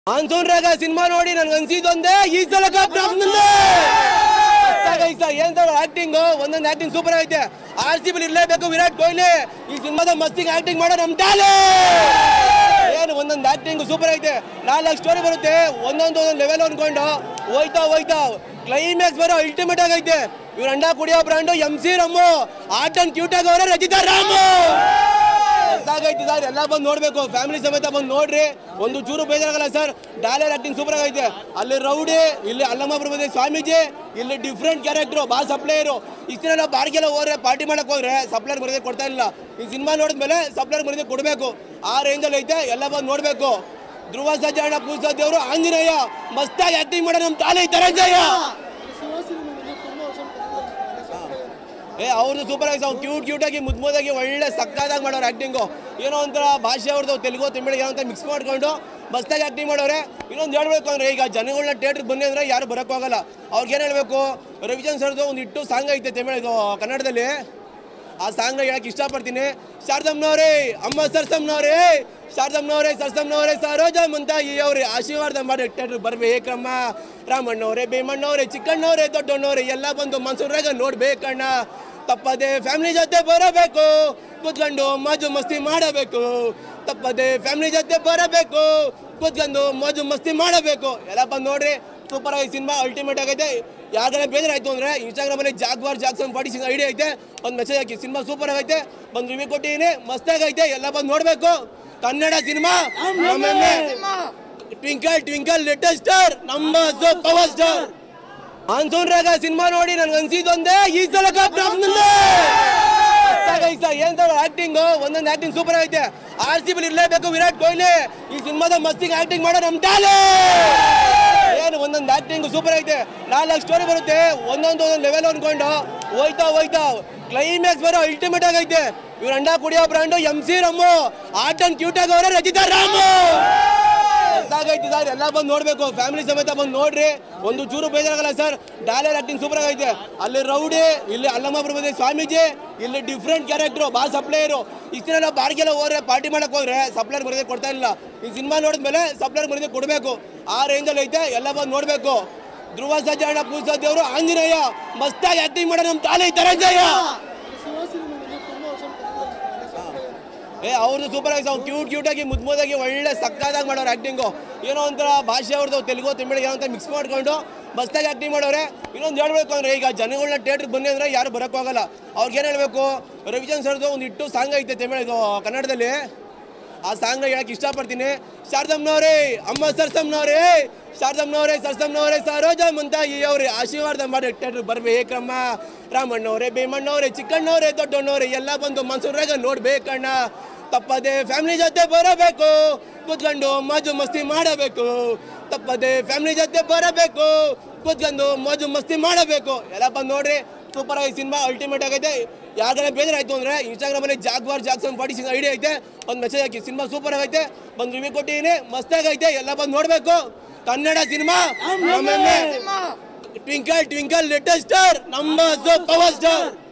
monsoon Raga cinema ನೋಡಿ ನನ್ಗೆ ಅನ್ಸಿದ್ದೊಂದೇ ಈ ಸಲ ಕಪ್ ನಮ್ದೇ ಏನ್ ಸರ್ ಆಕ್ಟಿಂಗ್ ಒಂದೊಂದು ಆಕ್ಟಿಂಗ್ ಸೂಪರ್ ಐತೆ ಆರ್ ಸಿ ಬಿ ಇರ್ಲೇಬೇಕು ವಿರಾಟ್ ಕೊಹ್ಲಿ ಈ ಸಿನಿಮಾದ ಮಸ್ತಿಗೆ ಆಕ್ಟಿಂಗ್ ಮಾಡೋ ನಮ್ ಟಾಲೆ ಏನು ಒಂದೊಂದು ಆಕ್ಟಿಂಗ್ ಸೂಪರ್ ಐತೆ ನಾಲ್ಕು ಸ್ಟೋರಿ ಬರುತ್ತೆ ಒಂದೊಂದು ಒಂದೊಂದು ಲೆವೆಲ್ ಅನ್ಕೊಂಡು ಹೋಯ್ತಾ ಹೋಯ್ತಾ ಕ್ಲೈಮ್ಯಾಕ್ಸ್ ಬರೋ ಅಲ್ಟಿಮೇಟ್ ಆಗೈತೆ ಇವ್ರ ಅಂಡ ಕುಡಿಯೋ ಬ್ರಾಂಡು ಎಂ ಸಿ ರಮ್ಮು ಆಟನ್ ಕ್ಯೂಟ್ ಆಗವ್ರೆ ರಚಿತಾ ರಾಮು ಸಾಗೈತಿ ಸರ್ ಎಲ್ಲ ಬಂದು ನೋಡ್ಬೇಕು ಫ್ಯಾಮಿಲಿ ಸಮೇತ ಬಂದು ನೋಡ್ರಿ ಒಂದು ಚೂರು ಬೇಜಾರಾಗಲ್ಲ ಸರ್ ಡಾಲರ್ ಆಕ್ಟಿಂಗ್ ಸೂಪರ್ ಆಗೈತೆ ಅಲ್ಲಿ ರೌಡಿ ಇಲ್ಲಿ ಅಲ್ಲಮ್ಮ ಪ್ರಭುದೇವಿ ಸ್ವಾಮೀಜಿ ಇಲ್ಲಿ ಡಿಫ್ರೆಂಟ್ ಕ್ಯಾರೆಕ್ಟರ್ ಬಾ ಸಪ್ಲೈಯರು ಇಷ್ಟು ದಿನ ನಾವು ಬಾಡಿಗೆಲ್ಲ ಹೋದ್ರೆ ಪಾರ್ಟಿ ಮಾಡಕ್ ಹೋದ್ರೆ ಸಪ್ಲೈರ್ ಮರ್ಯಾದೆ ಕೊಡ್ತಾ ಇಲ್ಲ ಈ ಸಿನಿಮಾ ನೋಡಿದ್ಮೇಲೆ ಸಪ್ಲೈರ್ ಮರ್ಯಾದೆ ಕೊಡಬೇಕು ಆ ರೇಂಜಲ್ಲಿ ಐತೆ ಎಲ್ಲ ಬಂದು ನೋಡ್ಬೇಕು ಧ್ರುವ ಸಜ್ಜಾಣ ಪೂಜಾ ದೇವರು ಆಂಜನೇಯ ಮಸ್ತಾಗಿ ಆಕ್ಟಿಂಗ್ ಮಾಡೋ ನಮ್ಮ ತಾಲಿ ಧನಂಜಯ ಏ ಅವ್ರದ್ದು ಸೂಪರ್ ಆಗಿ ಅವ್ನು ಕ್ಯೂಟ್ ಕ್ಯೂಟ್ ಆಗಿ ಮುದ್ ಮುದ್ದಾಗಿ ಒಳ್ಳೆ ಸಕ್ಕದಾಗಿ ಮಾಡೋರು ಆಕ್ಟಿಂಗು ಏನೋ ಒಂಥರ ಭಾಷೆ ಅವ್ರದ್ದು ತೆಲುಗು ತಮಿಳು ಏನೋ ಅಂತ ಮಿಕ್ಸ್ ಮಾಡ್ಕೊಂಡು ಮಸ್ತಾಗಿ ಆಕ್ಟಿಂಗ್ ಮಾಡೋರೆ ಇನ್ನೊಂದು ಹೇಳ್ಬೇಕು ಅಂದ್ರೆ ಈಗ ಜನಗಳನ್ನ ಥಿಯೇಟ್ರಿಗೆ ಬನ್ನಿ ಅಂದ್ರೆ ಯಾರು ಬರೋಕ್ಕಾಗಲ್ಲ ಅವ್ರಿಗೆ ಏನು ಹೇಳ್ಬೇಕು ರವಿಚಂದ್ ಸರ್ದು ಒಂದು ಇಟ್ಟು ಸಾಂಗ್ ಐತೆ ತಮಿಳು ಇದು ಕನ್ನಡದಲ್ಲಿ ಆ ಸಾಂಗ್ನ ಹೇಳಕ್ ಇಷ್ಟಪಡ್ತೀನಿ ಶಾರದಮ್ನವ್ರೇ ಅಮ್ಮ ಸರ್ಸಮ್ನವ್ರೇ ಶಾರದಮ್ನವ್ರೇ ಸರ್ಸಮ್ನವ್ರೇ ಸರೋಜಮ್ ಅಂತ ಈ ಅವ್ರೆ ಆಶೀರ್ವಾದ ಮಾಡಿ ಥಿಯೇಟ್ರಿಗೆ ಬರ್ಬೇಕಮ್ಮ ರಾಮಣ್ಣವ್ರೆ ಭೀಮಣ್ಣವ್ರೆ ಚಿಕ್ಕಣ್ಣವ್ರೆ ದೊಡ್ಡಣ್ಣವ್ರೆ ಎಲ್ಲ ಬಂದು ಮನ್ಸೂರಾಗ ನೋಡ್ಬೇಕಣ್ಣ ತಪ್ಪದೆ ಫ್ಯಾಮಿಲಿ ಜೊತೆ ಬರಬೇಕು ಕೂತ್ಕೊಂಡು ಮಜು ಮಸ್ತಿ ಮಾಡಬೇಕು ತಪ್ಪದೆ ಫ್ಯಾಮಿಲಿ ಜೊತೆ ಬರಬೇಕು ಕೂತ್ಕೊಂಡು ಮಜು ಮಸ್ತಿ ಮಾಡಬೇಕು ಎಲ್ಲ ಬಂದು ನೋಡ್ರಿ ಸೂಪರ್ ಆಗಿ ಸಿನಿಮಾ ಅಲ್ಟಿಮೇಟ್ ಆಗೈತೆ ಯಾವ್ದಾರ ಬೇಜಾರಾಯ್ತು ಅಂದ್ರೆ ಇನ್ಸ್ಟಾಗ್ರಾಮ್ ಅಲ್ಲಿ Jaguar Jackson forty six ID ಐತೆ ಒಂದು ಮೆಸೇಜ್ ಹಾಕಿ ಸಿನಿಮಾ ಸೂಪರ್ ಆಗೈತೆ ಬಂದು ರಿವ್ಯೂ ಕೊಟ್ಟಿದ್ದೀನಿ ಮಸ್ತಾಗೈತೆ ಎಲ್ಲ ಬಂದು ನೋಡ್ಬೇಕು Kannada cinema twinkle twinkle little star ನಮ್ಮ power star Monsoon Raga cinema ನೋಡಿ ನನ್ಗೆ ಅನ್ಸಿದ್ದೊಂದೇ ಈ ಸಲ ಕಪ್ ನಮ್ದೇ ಏನ್ ಸರ್ ಆಕ್ಟಿಂಗ್ ಒಂದೊಂದು ಆಕ್ಟಿಂಗ್ ಸೂಪರ್ ಐತೆ ಆರ್ ಸಿ ಬಿ ಇರ್ಲೇಬೇಕು ವಿರಾಟ್ ಕೊಹ್ಲಿ ಈ ಸಿನಿಮಾದ ಮಸ್ತಿಗೆ ಆಕ್ಟಿಂಗ್ ಮಾಡೋ ನಮ್ ಟಾಲೆ ಏನು ಒಂದೊಂದು ಆಕ್ಟಿಂಗ್ ಸೂಪರ್ ಐತೆ ನಾಲ್ಕು ಸ್ಟೋರಿ ಬರುತ್ತೆ ಒಂದೊಂದು ಒಂದೊಂದು ಲೆವೆಲ್ ಅನ್ಕೊಂಡು ಹೋಯ್ತಾ ಹೋಯ್ತಾ ಕ್ಲೈಮ್ಯಾಕ್ಸ್ ಬರೋ ಅಲ್ಟಿಮೇಟ್ ಆಗೈತೆ ಇವ್ರ ಅಂಡ ಕುಡಿಯೋ ಬ್ರಾಂಡು ಎಂ ಸಿ ರಮ್ಮು ಆಟನ್ ಕ್ಯೂಟ್ ಆಗವ್ರೆ ರಚಿತಾ ರಾಮು ಸಾಗೈತಿ ಸರ್ ಎಲ್ಲ ಬಂದು ನೋಡ್ಬೇಕು ಫ್ಯಾಮಿಲಿ ಸಮೇತ ಬಂದು ನೋಡ್ರಿ ಒಂದು ಚೂರು ಬೇಜಾರಾಗಲ್ಲ ಸರ್ ಡಾಲರ್ ಆಕ್ಟಿಂಗ್ ಸೂಪರ್ ಆಗೈತೆ ಅಲ್ಲಿ ರೌಡಿ ಇಲ್ಲಿ ಅಲ್ಲಮ್ಮ ಪ್ರಭುದೇವಿ ಸ್ವಾಮೀಜಿ ಇಲ್ಲಿ ಡಿಫ್ರೆಂಟ್ ಕ್ಯಾರೆಕ್ಟರ್ ಬಾ ಸಪ್ಲೈಯರು ಇಷ್ಟು ದಿನ ನಾವು ಬಾಡಿಗೆಲ್ಲ ಹೋದ್ರೆ ಪಾರ್ಟಿ ಮಾಡಕ್ ಹೋದ್ರೆ ಸಪ್ಲೈರ್ ಮರ್ಯಾದೆ ಕೊಡ್ತಾ ಇಲ್ಲ ಈ ಸಿನಿಮಾ ನೋಡಿದ್ಮೇಲೆ ಸಪ್ಲೈರ್ ಮರ್ಯಾದೆ ಕೊಡಬೇಕು ಆ ರೇಂಜಲ್ಲಿ ಐತೆ ಎಲ್ಲ ಬಂದು ನೋಡ್ಬೇಕು ಧ್ರುವ ಸಜ್ಜಾಣ ಪೂಜಾ ದೇವರು ಆಂಜನೇಯ ಮಸ್ತಾಗಿ ಆಕ್ಟಿಂಗ್ ಮಾಡೋ ನಮ್ಮ ತಾಲಿ ಧನಂಜಯ ಏ ಅವ್ರದ್ದು ಸೂಪರ್ ಆಗಿ ಅವ್ನು ಕ್ಯೂಟ್ ಕ್ಯೂಟ್ ಆಗಿ ಮುದ್ ಮುದ್ದಾಗಿ ಒಳ್ಳೆ ಸಕ್ಕದಾಗಿ ಮಾಡೋರು ಆಕ್ಟಿಂಗು ಏನೋ ಒಂಥರ ಭಾಷೆ ಅವ್ರದ್ದು ತೆಲುಗು ತಮಿಳು ಏನೋ ಅಂತ ಮಿಕ್ಸ್ ಮಾಡ್ಕೊಂಡು ಮಸ್ತಾಗಿ ಆಕ್ಟಿಂಗ್ ಮಾಡೋರೆ ಇನ್ನೊಂದು ಹೇಳ್ಬೇಕು ಅಂದ್ರೆ ಈಗ ಜನಗಳನ್ನ ಥಿಯೇಟ್ರಿಗೆ ಬನ್ನಿ ಅಂದ್ರೆ ಯಾರು ಬರೋಕ್ಕಾಗಲ್ಲ ಅವ್ರಿಗೆ ಏನು ಹೇಳ್ಬೇಕು ರವಿಚಂದ್ ಸರ್ದು ಒಂದು ಇಟ್ಟು ಸಾಂಗ್ ಐತೆ ತಮಿಳು ಇದು ಕನ್ನಡದಲ್ಲಿ ಆ ಸಾಂಗ್ನ ಹೇಳಕ್ ಇಷ್ಟಪಡ್ತೀನಿ ಶಾರದಮ್ನವ್ರೇ ಅಮ್ಮ ಸರ್ಸಮ್ನವ್ರೇ ಶಾರದಮ್ನವ್ರೇ ಸರ್ಸಮ್ನವ್ರೇ ಸರೋಜಮ್ ಅಂತ ಈ ಅವ್ರೆ ಆಶೀರ್ವಾದ ಮಾಡಿ ಥಿಯೇಟ್ರಿಗೆ ಬರ್ಬೇಕಮ್ಮ ರಾಮಣ್ಣವ್ರೆ ಭೀಮಣ್ಣವ್ರೆ ಚಿಕ್ಕಣ್ಣವ್ರೆ ದೊಡ್ಡಣ್ಣವ್ರೆ ಎಲ್ಲ ಬಂದು ಮನ್ಸೂರಾಗ ನೋಡ್ಬೇಕಣ್ಣ ತಪ್ಪದೆ ಫ್ಯಾಮಿಲಿ ಜೊತೆ ಬರಬೇಕು ಕೂತ್ಕೊಂಡು ಮಜು ಮಸ್ತಿ ಮಾಡಬೇಕು ತಪ್ಪದೆ ಫ್ಯಾಮಿಲಿ ಜೊತೆ ಬರಬೇಕು ಕೂತ್ಕೊಂಡು ಮಜು ಮಸ್ತಿ ಮಾಡಬೇಕು ಎಲ್ಲ ಬಂದು ನೋಡ್ರಿ ಸೂಪರ್ ಆಗಿ ಸಿನಿಮಾ ಅಲ್ಟಿಮೇಟ್ ಆಗೈತೆ ಯಾವ್ದಾರ ಬೇಜಾರಾಯ್ತು ಅಂದ್ರೆ ಇನ್ಸ್ಟಾಗ್ರಾಮ್ ಅಲ್ಲಿ Jaguar Jackson forty six ID ಐತೆ ಒಂದು ಮೆಸೇಜ್ ಹಾಕಿ ಸಿನಿಮಾ ಸೂಪರ್ ಆಗೈತೆ ಬಂದು ರಿವ್ಯೂ ಕೊಟ್ಟಿದ್ದೀನಿ ಮಸ್ತಾಗೈತೆ ಎಲ್ಲ ಬಂದು ನೋಡ್ಬೇಕು Kannada cinema twinkle twinkle little star ನಮ್ಮ ಪವರ್ ಸ್ಟಾರ್